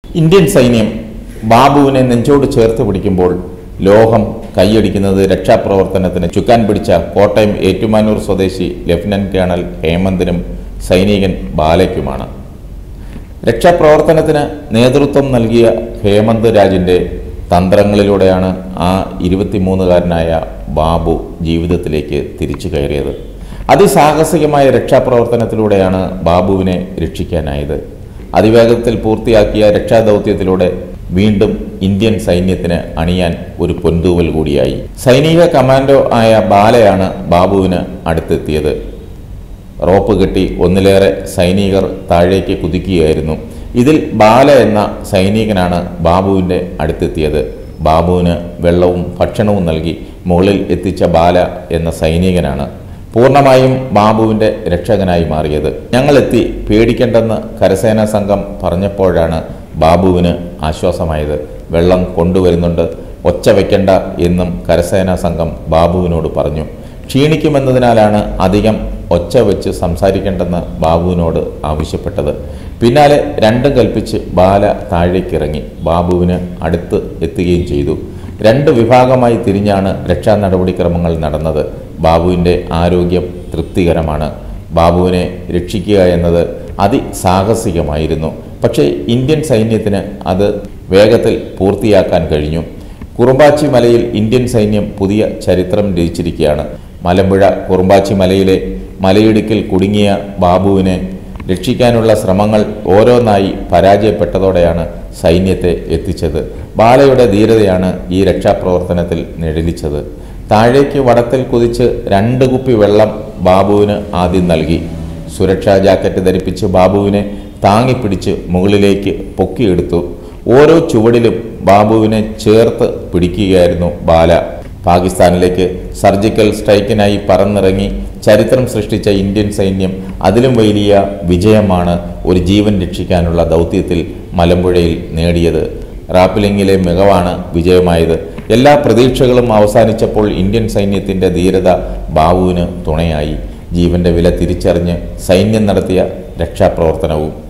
Indian സൈന്യം ബാബുവിനെ നെഞ്ചോട് ചേർത്ത് പിടിക്കുമ്പോൾ ലോകം കൈയടിക്കുന്നത് രക്ഷാപ്രവർത്തനത്തിന് ചുക്കാൻ പിടിച്ച കോട്ടയം ഏറ്റുമാനൂർ സ്വദേശി ലഫ്റ്റനന്റ് കേണൽ ഹേമന്തിനും സൈനികൻ ബാലയ്ക്കുമാണ് രക്ഷാപ്രവർത്തനത്തിന് നേതൃത്വം നൽകിയ ഹേമന്ത് രാജിൻ്റെ തന്ത്രങ്ങളിലൂടെയാണ് ആ ഇരുപത്തിമൂന്നുകാരനായ ബാബു ജീവിതത്തിലേക്ക് തിരിച്ചു കയറിയത് അതിസാഹസികമായ രക്ഷാപ്രവർത്തനത്തിലൂടെയാണ് ബാബുവിനെ രക്ഷിക്കാനായത് അതിവേഗത്തിൽ പൂർത്തിയാക്കിയ രക്ഷാദൗത്യത്തിലൂടെ വീണ്ടും ഇന്ത്യൻ സൈന്യത്തിന് അണിയാൻ ഒരു പൊന്തൂവൽ കൂടിയായി സൈനിക കമാൻഡോ ആയ ബാലയാണ് ബാബുവിന് അടുത്തെത്തിയത് റോപ്പ് കെട്ടി ഒന്നിലേറെ സൈനികർ താഴേക്ക് കുതിക്കുകയായിരുന്നു ഇതിൽ ബാല എന്ന സൈനികനാണ് ബാബുവിൻ്റെ അടുത്തെത്തിയത് ബാബുവിന് വെള്ളവും ഭക്ഷണവും നൽകി മുകളിൽ എത്തിച്ച ബാല എന്ന സൈനികനാണ് പൂർണ്ണമായും ബാബുവിൻ്റെ രക്ഷകനായി മാറിയത് ഞങ്ങളെത്തി പേടിക്കേണ്ടെന്ന് കരസേനാ സംഘം പറഞ്ഞപ്പോഴാണ് ബാബുവിന് ആശ്വാസമായത് വെള്ളം കൊണ്ടുവരുന്നുണ്ട് ഒച്ച വയ്ക്കണ്ട എന്നും കരസേനാ സംഘം ബാബുവിനോട് പറഞ്ഞു ക്ഷീണിക്കുമെന്നതിനാലാണ് അധികം ഒച്ച വെച്ച് സംസാരിക്കേണ്ടെന്ന് ബാബുവിനോട് ആവശ്യപ്പെട്ടത് പിന്നാലെ രണ്ടും കൽപ്പിച്ച് ബാല താഴേക്കിറങ്ങി ബാബുവിന് അടുത്ത് എത്തുകയും ചെയ്തു രണ്ട് വിഭാഗമായി തിരിഞ്ഞാണ് രക്ഷാ നടപടിക്രമങ്ങൾ നടന്നത് ബാബുവിൻ്റെ ആരോഗ്യം തൃപ്തികരമാണ് ബാബുവിനെ രക്ഷിക്കുക എന്നത് അതിസാഹസികമായിരുന്നു പക്ഷേ ഇന്ത്യൻ സൈന്യത്തിന് അത് വേഗത്തിൽ പൂർത്തിയാക്കാൻ കഴിഞ്ഞു കുറുമ്പാച്ചി മലയിൽ ഇന്ത്യൻ സൈന്യം പുതിയ ചരിത്രം രചിച്ചിരിക്കുകയാണ് മലമ്പുഴ കുറുമ്പാച്ചി മലയിലെ മലയിടുക്കിൽ കുടുങ്ങിയ ബാബുവിനെ രക്ഷിക്കാനുള്ള ശ്രമങ്ങൾ ഓരോന്നായി പരാജയപ്പെട്ടതോടെയാണ് സൈന്യത്തെ എത്തിച്ചത് ബാലയുടെ ധീരതയാണ് ഈ രക്ഷാപ്രവർത്തനത്തിൽ നിഴലിച്ചത് താഴേക്ക് വടത്തിൽ കുതിച്ച് രണ്ട് കുപ്പി വെള്ളം ബാബുവിന് ആദ്യം നൽകി സുരക്ഷാ ജാക്കറ്റ് ധരിപ്പിച്ച് ബാബുവിനെ താങ്ങിപ്പിടിച്ച് മുകളിലേക്ക് പൊക്കിയെടുത്തു ഓരോ ചുവടിലും ബാബുവിനെ ചേർത്ത് പിടിക്കുകയായിരുന്നു ബാല പാകിസ്ഥാനിലേക്ക് സർജിക്കൽ സ്ട്രൈക്കിനായി പറന്നിറങ്ങി ചരിത്രം സൃഷ്ടിച്ച ഇന്ത്യൻ സൈന്യം അതിലും വലിയ വിജയമാണ് ഒരു ജീവൻ രക്ഷിക്കാനുള്ള ദൗത്യത്തിൽ മലമ്പുഴയിൽ നേടിയത് റാപ്പിലിംഗിലെ മികവാണ് വിജയമായത് എല്ലാ പ്രതീക്ഷകളും അവസാനിച്ചപ്പോൾ ഇന്ത്യൻ സൈന്യത്തിൻ്റെ ധീരത ബാബുവിന് തുണയായി ജീവന്റെ വില തിരിച്ചറിഞ്ഞ് സൈന്യം നടത്തിയ രക്ഷാപ്രവർത്തനവും